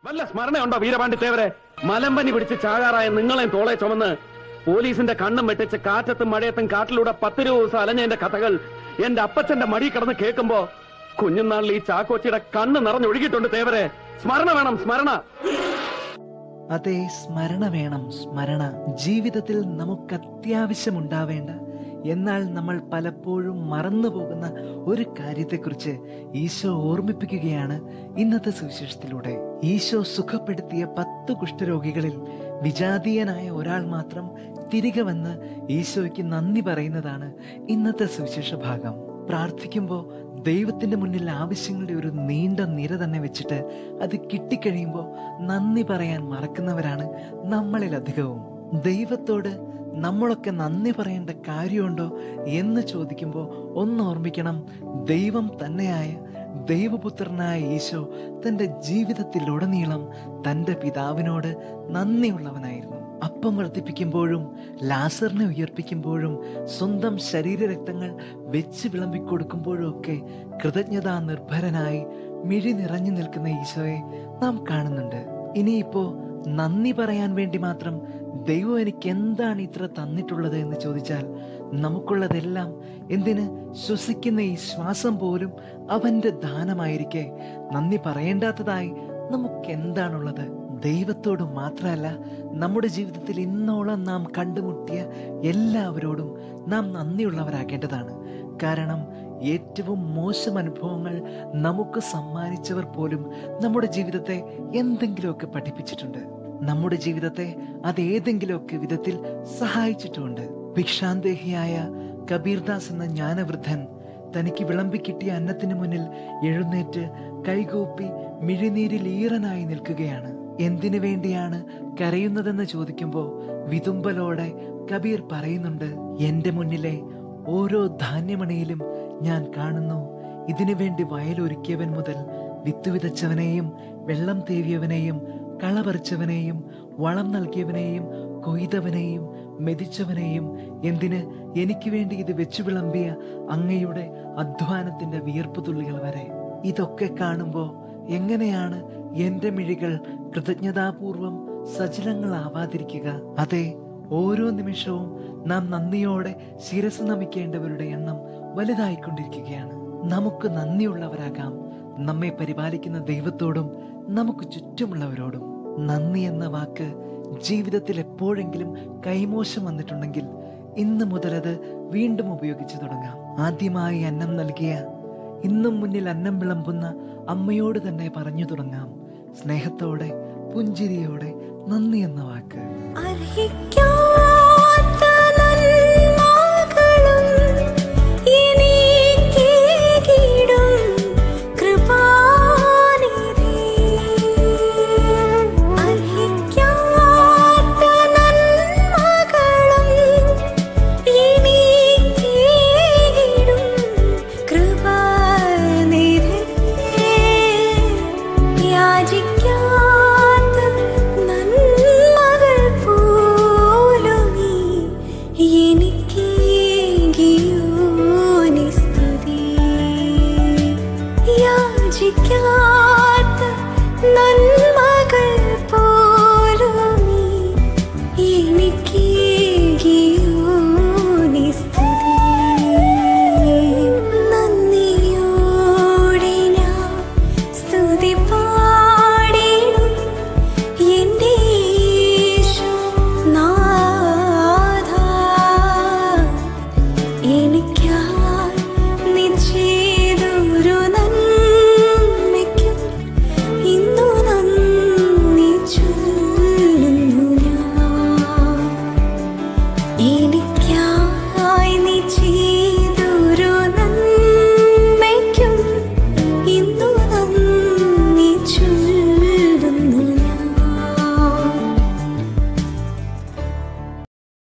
വല്ല സ്മരണയുണ്ടോ വീരപാണ്ഡി തേവരെ മലമ്പനി പിടിച്ച് ചാകാറായ നിങ്ങളെ തോളെ ചുമന്ന് പോലീസിന്റെ കണ്ണും വെട്ടിച്ച് കാറ്റത്തും മഴയത്തും കാട്ടിലൂടെ പത്തിരുപത് ദിവസം അലഞ്ഞതിന്റെ കഥകൾ എന്റെ അപ്പച്ചന്റെ മടി കിടന്ന് കേൾക്കുമ്പോ കുഞ്ഞുനാളിൽ ഈ ചാക്കോച്ചിയുടെ കണ്ണ് നിറഞ്ഞൊഴുകിയിട്ടുണ്ട് തേവരെ സ്മരണ വേണം സ്മരണ അതെ സ്മരണ വേണം സ്മരണ ജീവിതത്തിൽ നമുക്ക് അത്യാവശ്യമുണ്ടാവേണ്ട എന്നാൽ നമ്മൾ പലപ്പോഴും മറന്നു പോകുന്ന ഒരു കാര്യത്തെക്കുറിച്ച് ഈശോ ഓർമ്മിപ്പിക്കുകയാണ് ഇന്നത്തെ സുവിശേഷത്തിലൂടെ ഈശോ സുഖപ്പെടുത്തിയ പത്ത് കുഷ്ഠരോഗികളിൽ വിജാതീയനായ ഒരാൾ മാത്രം തിരികെ വന്ന് ഈശോയ്ക്ക് നന്ദി പറയുന്നതാണ് ഇന്നത്തെ സുവിശേഷ ഭാഗം പ്രാർത്ഥിക്കുമ്പോൾ ദൈവത്തിന്റെ മുന്നിൽ ആവശ്യങ്ങളുടെ ഒരു നീണ്ട നിര തന്നെ വെച്ചിട്ട് അത് കിട്ടിക്കഴിയുമ്പോൾ നന്ദി പറയാൻ മറക്കുന്നവരാണ് നമ്മളിൽ അധികവും ദൈവത്തോട് നമ്മളൊക്കെ നന്ദി പറയേണ്ട കാര്യമുണ്ടോ എന്ന് ചോദിക്കുമ്പോൾ ഒന്ന് ഓർമ്മിക്കണം ദൈവം തന്നെയായ ദൈവപുത്രനായ ഈശോ തന്റെ ജീവിതത്തിലുടനീളം തന്റെ പിതാവിനോട് നന്ദിയുള്ളവനായിരുന്നു അപ്പം വർദ്ധിപ്പിക്കുമ്പോഴും ലാസറിനെ ഉയർപ്പിക്കുമ്പോഴും സ്വന്തം ശരീരരക്തങ്ങൾ വെച്ച് വിളമ്പിക്കൊടുക്കുമ്പോഴും ഒക്കെ കൃതജ്ഞതാ നിർഭരനായി മിഴി നിറഞ്ഞു നിൽക്കുന്ന ഈശോയെ നാം കാണുന്നുണ്ട് ഇനിയിപ്പോ നന്ദി പറയാൻ വേണ്ടി മാത്രം ദൈവം എനിക്ക് എന്താണ് ഇത്ര തന്നിട്ടുള്ളത് എന്ന് ചോദിച്ചാൽ നമുക്കുള്ളതെല്ലാം എന്തിന് ശ്വസിക്കുന്ന ഈ ശ്വാസം പോലും അവന്റെ ദാനമായിരിക്കെ നന്ദി പറയേണ്ടാത്തതായി നമുക്ക് എന്താണുള്ളത് ദൈവത്തോട് മാത്രമല്ല നമ്മുടെ ജീവിതത്തിൽ ഇന്നോളം നാം കണ്ടുമുട്ടിയ എല്ലാവരോടും നാം നന്ദിയുള്ളവരാകേണ്ടതാണ് കാരണം ഏറ്റവും മോശം അനുഭവങ്ങൾ നമുക്ക് സമ്മാനിച്ചവർ പോലും നമ്മുടെ ജീവിതത്തെ എന്തെങ്കിലുമൊക്കെ പഠിപ്പിച്ചിട്ടുണ്ട് നമ്മുടെ ജീവിതത്തെ അത് ഏതെങ്കിലുമൊക്കെ വിധത്തിൽ സഹായിച്ചിട്ടുമുണ്ട് ഭിക്ഷാന്തേഹിയായ കബീർദാസ് എന്ന ജ്ഞാനവൃദ്ധൻ തനിക്ക് വിളമ്പിക്കിട്ടിയ അന്നത്തിന് മുന്നിൽ എഴുന്നേറ്റ് കൈകൂപ്പി മിഴിനീരിൽ ഈറനായി നിൽക്കുകയാണ് എന്തിനു വേണ്ടിയാണ് കരയുന്നതെന്ന് ചോദിക്കുമ്പോൾ വിതുമ്പലോടെ കബീർ പറയുന്നുണ്ട് എന്റെ മുന്നിലെ ഓരോ ധാന്യമണിയിലും ഞാൻ കാണുന്നു ഇതിനു വേണ്ടി വയലൊരുക്കിയവൻ മുതൽ വിത്ത് വിതച്ചവനെയും വെള്ളം തേവിയവനെയും കളപറിച്ചവനെയും വളം നൽകിയവനെയും കൊയ്തവനെയും മെതിച്ചവനെയും എന്തിന് എനിക്ക് വേണ്ടി ഇത് വെച്ചു വിളമ്പിയ അങ്ങയുടെ അധ്വാനത്തിന്റെ വിയർപ്പ് തുള്ളികൾ വരെ ഇതൊക്കെ കാണുമ്പോ എങ്ങനെയാണ് എന്റെ മിഴികൾ കൃതജ്ഞതാപൂർവം സജലങ്ങളാവാതിരിക്കുക അതെ ഓരോ നിമിഷവും നാം നന്ദിയോടെ ശിരസ് നമിക്കേണ്ടവരുടെ എണ്ണം വലുതായിക്കൊണ്ടിരിക്കുകയാണ് നമുക്ക് നന്ദിയുള്ളവരാകാം നമ്മെ പരിപാലിക്കുന്ന ദൈവത്തോടും നമുക്ക് ചുറ്റുമുള്ളവരോടും നന്ദി എന്ന വാക്ക് ജീവിതത്തിൽ എപ്പോഴെങ്കിലും കൈമോശം വന്നിട്ടുണ്ടെങ്കിൽ ഇന്ന് മുതൽ അത് വീണ്ടും ഉപയോഗിച്ചു തുടങ്ങാം ആദ്യമായി അന്നം നൽകിയ ഇന്നും മുന്നിൽ അന്നം വിളമ്പുന്ന അമ്മയോട് തന്നെ പറഞ്ഞു തുടങ്ങാം സ്നേഹത്തോടെ പുഞ്ചിരിയോടെ നന്ദി എന്ന വാക്ക് അർഹിക്കാത്ത നന്മകളും എനിക്കേകിടും കൃപാനിധി. അർഹിക്കാത്ത നന്മകളും എനിക്കേകിടും കൃപാനിധി. യാചിക്കാത്ത നന്മകൾ പോലും നീ എനിക്കേകിയോ നീ സ്തുതി. യാചിക്കാത്ത നന്മകൾ പോലും നീ എനിക്കേകിയോ നീ സ്തുതി. നന്ദിയോടെ ഞാൻ സ്തുതി പാടിടും എന്റെ യേശുനാഥാ. എനിക്കാ